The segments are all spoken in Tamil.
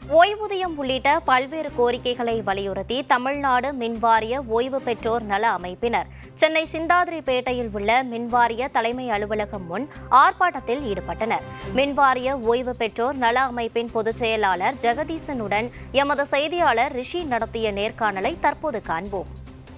ஓய்வூதியம் உள்ளிட்ட பல்வேறு கோரிக்கைகளை வலியுறுத்தி தமிழ்நாடு மின்வாரிய ஓய்வு பெற்றோர் நல அமைப்பினர் சென்னை சிந்தாதிரிப்பேட்டையில் உள்ள மின்வாரிய தலைமை அலுவலகம் முன் ஆர்ப்பாட்டத்தில் ஈடுபட்டனர் மின்வாரிய ஓய்வு பெற்றோர் நல அமைப்பின் பொதுச் செயலாளர் ஜெகதீசனுடன் எமது செய்தியாளர் ரிஷி நடத்திய நேர்காணலை தற்போது காண்போம்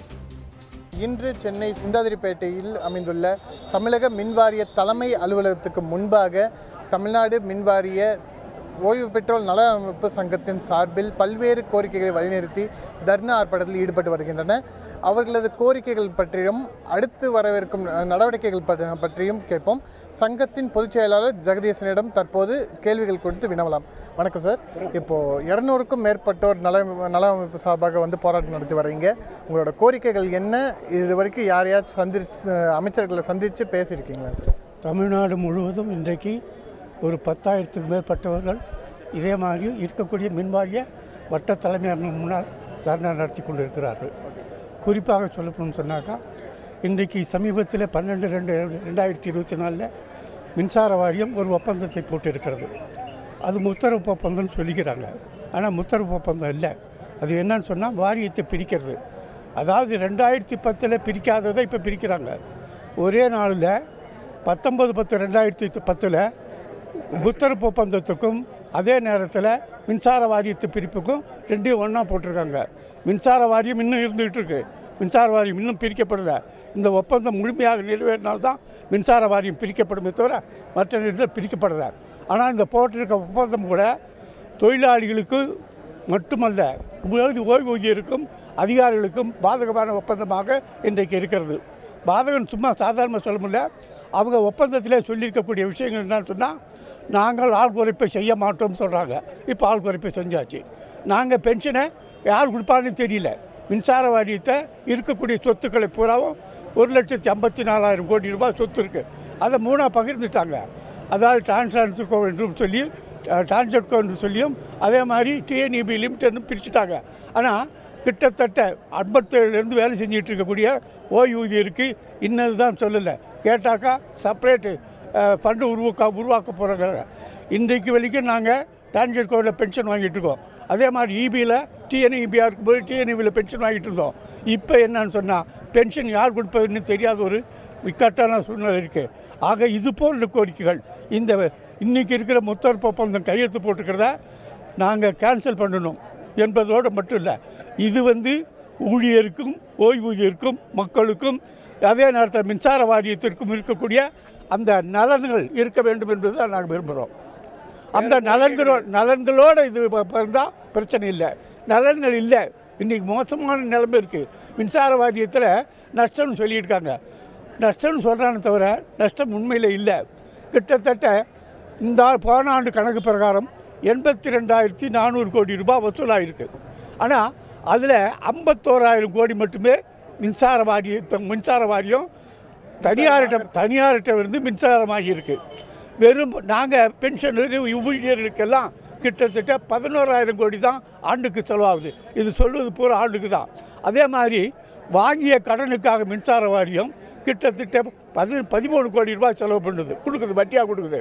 இன்று சென்னை சிந்தாதிரிப்பேட்டையில் அமைந்துள்ள தமிழக மின்வாரிய தலைமை அலுவலகத்துக்கு முன்பாக தமிழ்நாடு மின்வாரிய ஓய்வு பெற்றோர் நல அமைப்பு சங்கத்தின் சார்பில் பல்வேறு கோரிக்கைகளை வலியுறுத்தி தர்ணா ஆர்ப்பாட்டத்தில் ஈடுபட்டு வருகின்றன அவர்களது கோரிக்கைகள் பற்றியும் அடுத்து வரவிருக்கும் நடவடிக்கைகள் ப- பற்றியும் கேட்போம் சங்கத்தின் பொதுச் செயலாளர் ஜெகதீசனிடம் தற்போது கேள்விகள் கொடுத்து வினவலாம் வணக்கம் சார் இப்போது இரநூறுக்கும் மேற்பட்டோர் நல நல அமைப்பு சார்பாக வந்து போராட்டம் நடத்தி வர்றீங்க உங்களோட கோரிக்கைகள் என்ன இது வரைக்கும் யாரையாச்சும் சந்திச்சு அமைச்சர்களை சந்தித்து பேசியிருக்கீங்களா சார் தமிழ்நாடு முழுவதும் இன்றைக்கு ஒரு பத்தாயிரத்துக்கு மேற்பட்டவர்கள் இதே மாதிரி இருக்கக்கூடிய மின்வாரிய வட்ட தலைமையர் முன்னால் தர்ணா நடத்தி கொண்டிருக்கிறார்கள் குறிப்பாக சொல்லணும்னு சொன்னாக்கா இன்றைக்கு சமீபத்தில் பன்னெண்டு ரெண்டு ரெண்டாயிரத்தி இருபத்தி நாலில் மின்சார வாரியம் ஒரு ஒப்பந்தத்தை போட்டிருக்கிறது அது முத்தரப்பு ஒப்பந்தம்னு சொல்லிக்கிறாங்க ஆனால் முத்தரப்பு ஒப்பந்தம் இல்லை அது என்னன்னு சொன்னால் வாரியத்தை பிரிக்கிறது அதாவது ரெண்டாயிரத்தி பத்தில் பிரிக்காததை இப்போ பிரிக்கிறாங்க ஒரே நாளில் பத்தொன்பது பத்து ரெண்டாயிரத்தி பத்தில் புத்தரப்பு ஒப்பந்தத்துக்கும் அதே நேரத்தில் மின்சார வாரியத்து பிரிப்புக்கும் ரெண்டையும் ஒன்றா போட்டிருக்காங்க மின்சார வாரியம் இன்னும் இருந்துகிட்டு இருக்கு மின்சார வாரியம் இன்னும் பிரிக்கப்படல இந்த ஒப்பந்தம் முழுமையாக நிறைவேறினால்தான் மின்சார வாரியம் பிரிக்கப்படுமே தவிர மற்ற நேரத்தில் பிரிக்கப்படலை ஆனால் இந்த போட்டிருக்க ஒப்பந்தம் கூட தொழிலாளிகளுக்கு மட்டுமல்ல ஓய்வு ஓய்வூதியருக்கும் அதிகாரிகளுக்கும் பாதகமான ஒப்பந்தமாக இன்றைக்கு இருக்கிறது பாதகம் சும்மா சாதாரணமாக சொல்ல முடியல அவங்க ஒப்பந்தத்தில் சொல்லியிருக்கக்கூடிய விஷயங்கள் என்னன்னு சொன்னால் நாங்கள் ஆள் குறைப்பை செய்ய மாட்டோம்னு சொல்கிறாங்க இப்போ ஆள் குறைப்பை செஞ்சாச்சு நாங்கள் பென்ஷனை யார் கொடுப்பான்னு தெரியல மின்சார வாரியத்தை இருக்கக்கூடிய சொத்துக்களை பூராவும் ஒரு லட்சத்தி ஐம்பத்தி நாலாயிரம் கோடி ரூபாய் சொத்து இருக்குது அதை மூணாக பகிர்ந்துட்டாங்க அதாவது டிரான்ஸ்டான்ஸுக்கோ என்றும் சொல்லி டிரான்ஸ்ஜெட்கோ என்று சொல்லியும் அதே மாதிரி டிஎன்இபி லிமிட்டட்னு பிரிச்சுட்டாங்க ஆனால் கிட்டத்தட்ட ஐம்பத்தேழுலேருந்து வேலை செஞ்சுட்டு இருக்கக்கூடிய ஓய்வூதியருக்கு இன்னது தான் சொல்லலை கேட்டாக்கா செப்பரேட்டு ஃபண்டு உருவாக்க உருவாக்க போகிறாங்க இன்றைக்கு வரைக்கும் நாங்கள் டிரான்ஸ்ஜெட் கோடில் பென்ஷன் வாங்கிட்டு இருக்கோம் அதே மாதிரி இபியில் டிஎன்இபியாக இருக்கும்போது டிஎன்இபியில் பென்ஷன் வாங்கிட்டு இருந்தோம் இப்போ என்னன்னு சொன்னால் பென்ஷன் யார் கொடுப்பதுன்னு தெரியாத ஒரு இக்கட்டான சூழ்நிலை இருக்குது ஆக இது போன்ற கோரிக்கைகள் இந்த இன்னைக்கு இருக்கிற முத்தரப்பு ஒப்பந்தம் கையெழுத்து போட்டுக்கிறத நாங்கள் கேன்சல் பண்ணணும் என்பதோடு மட்டும் இல்லை இது வந்து ஊழியருக்கும் ஓய்வூதியருக்கும் மக்களுக்கும் அதே நேரத்தில் மின்சார வாரியத்திற்கும் இருக்கக்கூடிய அந்த நலன்கள் இருக்க வேண்டும் என்பது தான் நாங்கள் விரும்புகிறோம் அந்த நலன்களோ நலன்களோடு இது இருந்தால் பிரச்சனை இல்லை நலன்கள் இல்லை இன்றைக்கி மோசமான நிலைமை இருக்குது மின்சார வாரியத்தில் நஷ்டம்னு சொல்லியிருக்காங்க நஷ்டம்னு சொல்கிறானே தவிர நஷ்டம் உண்மையில் இல்லை கிட்டத்தட்ட இந்த ஆ- போன ஆண்டு கணக்கு பிரகாரம் எண்பத்தி ரெண்டாயிரத்தி நானூறு கோடி ரூபாய் வசூலாகிருக்கு ஆனால் அதில் ஐம்பத்தோராயிரம் கோடி மட்டுமே மின்சார வாரிய மின்சார வாரியம் தனியார்கிட்ட தனியார்கிட்ட இருந்து மின்சாரமாகி இருக்கு வெறும் நாங்கள் பென்ஷன் ஊழியர்களுக்கெல்லாம் கிட்டத்தட்ட பதினோராயிரம் கோடி தான் ஆண்டுக்கு செலவாகுது இது சொல்வது பூரா ஆண்டுக்கு தான் அதே மாதிரி வாங்கிய கடனுக்காக மின்சார வாரியம் கிட்டத்தட்ட பதி பதிமூணு கோடி ரூபாய் செலவு பண்ணுது கொடுக்குது வட்டியாக கொடுக்குது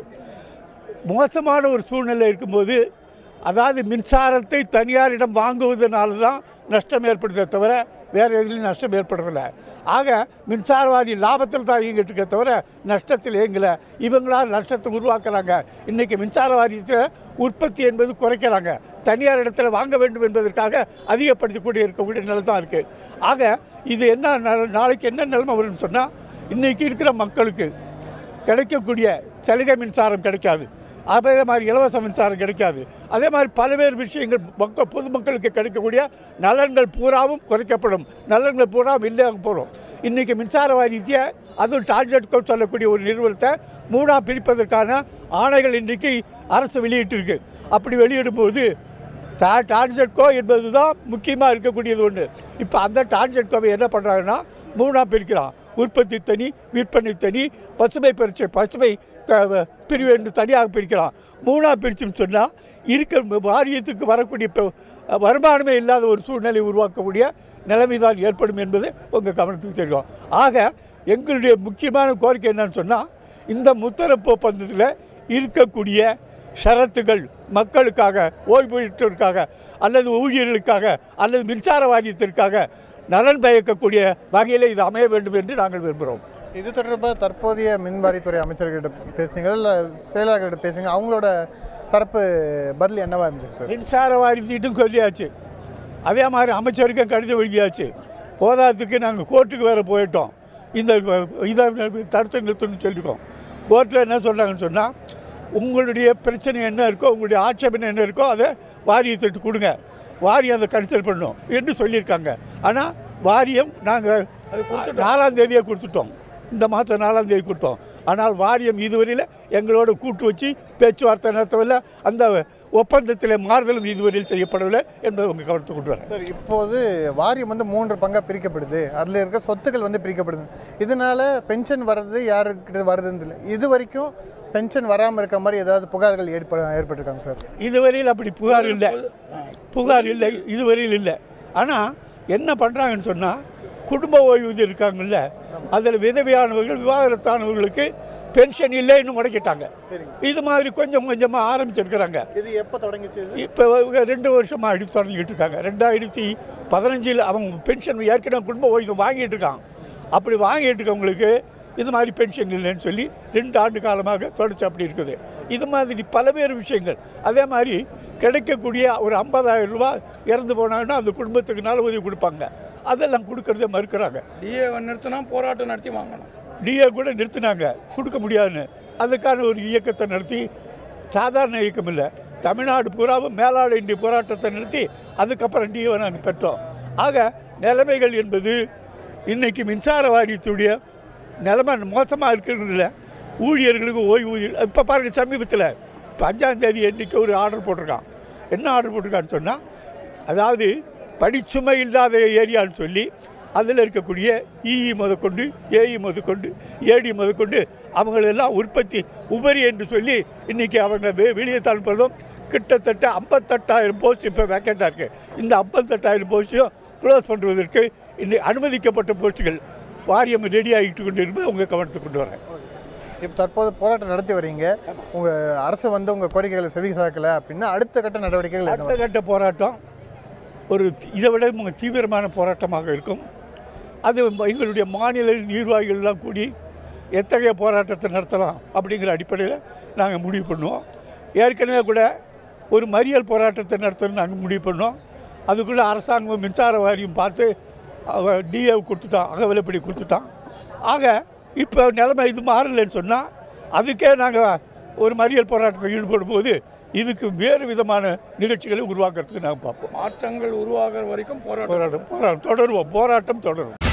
மோசமான ஒரு சூழ்நிலை இருக்கும்போது அதாவது மின்சாரத்தை தனியாரிடம் வாங்குவதனால தான் நஷ்டம் ஏற்படுதே தவிர வேறு எதுலையும் நஷ்டம் ஏற்படுறதில்ல ஆக மின்சார வாரி லாபத்தில் தான் இயங்கிட்டு இருக்கே தவிர நஷ்டத்தில் இயங்கலை இவங்களால் நஷ்டத்தை உருவாக்குறாங்க இன்றைக்கி மின்சார வாரியத்தில் உற்பத்தி என்பது குறைக்கிறாங்க தனியார் இடத்துல வாங்க வேண்டும் என்பதற்காக அதிகப்படுத்தக்கூடிய இருக்கக்கூடிய நிலை தான் இருக்குது ஆக இது என்ன நா- நாளைக்கு என்ன நிலைமை வரும்னு சொன்னால் இன்றைக்கி இருக்கிற மக்களுக்கு கிடைக்கக்கூடிய சலுகை மின்சாரம் கிடைக்காது அதே மாதிரி இலவச மின்சாரம் கிடைக்காது அதே மாதிரி பல்வேறு விஷயங்கள் மக்கள் பொதுமக்களுக்கு கிடைக்கக்கூடிய நலன்கள் பூராவும் குறைக்கப்படும் நலன்கள் பூராவும் இல்லாமல் போகிறோம் இன்றைக்கி மின்சார வாரியத்தை அதுவும் டார்ஜெட்கோ சொல்லக்கூடிய ஒரு நிறுவனத்தை மூணாக பிரிப்பதற்கான ஆணைகள் இன்றைக்கு அரசு வெளியிட்டிருக்கு அப்படி வெளியிடும்போது டா டான்ஜெட்கோ என்பது தான் முக்கியமாக இருக்கக்கூடியது ஒன்று இப்போ அந்த டான்ஜெட்கோவை என்ன பண்ணுறாங்கன்னா மூணாக பிரிக்கிறான் உற்பத்தி தனி விற்பனை தனி பசுமை பரிச்சை பசுமை க- பிரிவு என்று தனியாக பிரிக்கிறான் மூணாக பிரிச்சுன்னு சொன்னால் இருக்க வாரியத்துக்கு வரக்கூடிய இப்போ வருமானமே இல்லாத ஒரு சூழ்நிலை உருவாக்கக்கூடிய நிலைமை தான் ஏற்படும் என்பது உங்கள் கவனத்துக்கு தெரியும் ஆக எங்களுடைய முக்கியமான கோரிக்கை என்னன்னு சொன்னால் இந்த முத்தரப்பு ஒப்பந்தத்தில் இருக்கக்கூடிய ஷரத்துகள் மக்களுக்காக ஓய்வூதியத்திற்காக அல்லது ஊழியர்களுக்காக அல்லது மின்சார வாரியத்திற்காக நலன் பயக்கக்கூடிய வகையில் இது அமைய வேண்டும் என்று நாங்கள் விரும்புகிறோம் இது தொடர்பாக தற்போதைய மின்வாரித்துறை அமைச்சர்கிட்ட பேசுனீங்க இல்லை செயலாளர்கிட்ட பேசுங்க அவங்களோட தரப்பு பதில் என்னவா இருந்துச்சு சார் மின்சார வாரியத்திட்டும் சொல்லியாச்சு அதே மாதிரி அமைச்சருக்கும் கடிதம் எழுதியாச்சு போதாத்துக்கு நாங்கள் கோர்ட்டுக்கு வேறு போயிட்டோம் இந்த இதை தடுத்து நிறுத்தணும்னு சொல்லியிருக்கோம் கோர்ட்டில் என்ன சொல்கிறாங்கன்னு சொன்னால் உங்களுடைய பிரச்சனை என்ன இருக்கோ உங்களுடைய ஆட்சேபனை என்ன இருக்கோ அதை வாரியத்திட்டு கொடுங்க வாரியம் அதை கன்சல்ட் பண்ணணும் என்று சொல்லியிருக்காங்க ஆனால் வாரியம் நாங்கள் நாலாம் தேதியே கொடுத்துட்டோம் இந்த மாதம் நாலாம் தேதி கொடுத்தோம் ஆனால் வாரியம் இதுவரையில் எங்களோட கூட்டு வச்சு பேச்சுவார்த்தை நடத்தவில்லை அந்த ஒப்பந்தத்தில் மாறுதலும் இதுவரையில் செய்யப்படவில்லை என்பதை உங்கள் கவனத்துக்கு கொண்டு வரேன் சார் இப்போது வாரியம் வந்து மூன்று பங்காக பிரிக்கப்படுது அதில் இருக்க சொத்துக்கள் வந்து பிரிக்கப்படுது இதனால பென்ஷன் வர்றது யாருக்கிட்ட வருதுன்னு இல்லை இது வரைக்கும் பென்ஷன் வராமல் இருக்க மாதிரி ஏதாவது புகார்கள் ஏற்ப ஏற்பட்டிருக்காங்க சார் இதுவரையில் அப்படி புகார் இல்லை புகார் இல்லை இதுவரையில் இல்லை ஆனால் என்ன பண்ணுறாங்கன்னு சொன்னால் குடும்ப ஓய்வூதியம் இருக்காங்கல்ல அதில் விதவையானவர்கள் விவாகரத்தானவர்களுக்கு பென்ஷன் இல்லைன்னு முடக்கிட்டாங்க இது மாதிரி கொஞ்சம் கொஞ்சமாக ஆரம்பிச்சிருக்கிறாங்க இது எப்போ தொடங்கிச்சு இது? இப்போ ரெண்டு வருஷமாக அடி தொடங்கிட்டு இருக்காங்க ரெண்டாயிரத்தி பதினஞ்சில் அவங்க பென்ஷன் ஏற்கனவே குடும்ப ஓய்வு வாங்கிட்டு இருக்கான் அப்படி வாங்கிட்டு இருக்கவங்களுக்கு இது மாதிரி பென்ஷன் இல்லைன்னு சொல்லி ரெண்டு ஆண்டு காலமாக தொடர்ச்சி அப்படி இருக்குது இது மாதிரி பல்வேறு விஷயங்கள் அதே மாதிரி கிடைக்கக்கூடிய ஒரு ஐம்பதாயிரம் ரூபாய் இறந்து போனாங்கன்னா அந்த குடும்பத்துக்கு நல உதவி கொடுப்பாங்க அதெல்லாம் கொடுக்கறத மறுக்கிறாங்க டிஏ நிறுத்தினா போராட்டம் நடத்தி வாங்கணும் டிஏ கூட நிறுத்தினாங்க கொடுக்க முடியாதுன்னு அதுக்கான ஒரு இயக்கத்தை நடத்தி சாதாரண இயக்கம் இல்லை தமிழ்நாடு பூராவும் மேலாடு இந்திய போராட்டத்தை நடத்தி அதுக்கப்புறம் டிஏவை நாங்கள் பெற்றோம் ஆக நிலைமைகள் என்பது இன்னைக்கு மின்சார வாரியத்துடைய நிலைமை மோசமாக இருக்கிறதுல ஊழியர்களுக்கு ஓய்வூதியம் இப்போ பாருங்க சமீபத்தில் இப்போ அஞ்சாம் தேதி அன்றைக்கி ஒரு ஆர்டர் போட்டிருக்கான் என்ன ஆர்டர் போட்டிருக்கான்னு சொன்னால் அதாவது படிச்சுமை இல்லாத ஏரியான்னு சொல்லி அதில் இருக்கக்கூடிய இஇ முதற்கொண்டு ஏஇ முதற்கொண்டு ஏடி முதற்கொண்டு அவங்களெல்லாம் உற்பத்தி உபரி என்று சொல்லி இன்றைக்கி அவங்க வெ வெளியே தள்ளுறதும் கிட்டத்தட்ட ஐம்பத்தெட்டாயிரம் போஸ்ட் இப்போ வேக்கண்டாக இருக்குது இந்த ஐம்பத்தெட்டாயிரம் போஸ்ட்டையும் க்ளோஸ் பண்ணுவதற்கு இன்னை அனுமதிக்கப்பட்ட போஸ்ட்டுகள் வாரியம் ரெடி ஆகிட்டு கொண்டு இருப்பது உங்கள் கவனத்துக்கு கொண்டு வரேன் இப்போ தற்போது போராட்டம் நடத்தி வரீங்க உங்கள் அரசு வந்து உங்கள் கோரிக்கைகளை செவி சாக்கலை அப்படின்னா அடுத்த கட்ட நடவடிக்கைகள் என்ன அடுத்த கட்ட போராட்டம் ஒரு தி- இதை விட ம- தீவிரமான போராட்டமாக இருக்கும் அது ம- எங்களுடைய மாநில நிர்வாகிகள் எல்லாம் கூடி எத்தகைய போராட்டத்தை நடத்தலாம் அப்படிங்கிற அடிப்படையில் நாங்கள் முடிவு பண்ணுவோம் ஏற்கனவே கூட ஒரு மறியல் போராட்டத்தை நடத்தணும்னு நாங்கள் முடிவு பண்ணோம் அதுக்குள்ளே அரசாங்கம் மின்சார வாரியம் பார்த்து டிஏ கொடுத்துட்டான் அகவிலைப்படி கொடுத்துட்டான் ஆக இப்போ நிலைமை இது மாறலைன்னு சொன்னால் அதுக்கே நாங்கள் ஒரு மறியல் போராட்டத்தில் ஈடுபடும் போது இதுக்கு வேறு விதமான நிகழ்ச்சிகளை உருவாக்குறதுக்கு நாங்கள் பார்ப்போம் மாற்றங்கள் உருவாகிற வரைக்கும் போராட்டம் போராட்டம் போராட்டம் தொடருவோம் போராட்டம் தொடரும்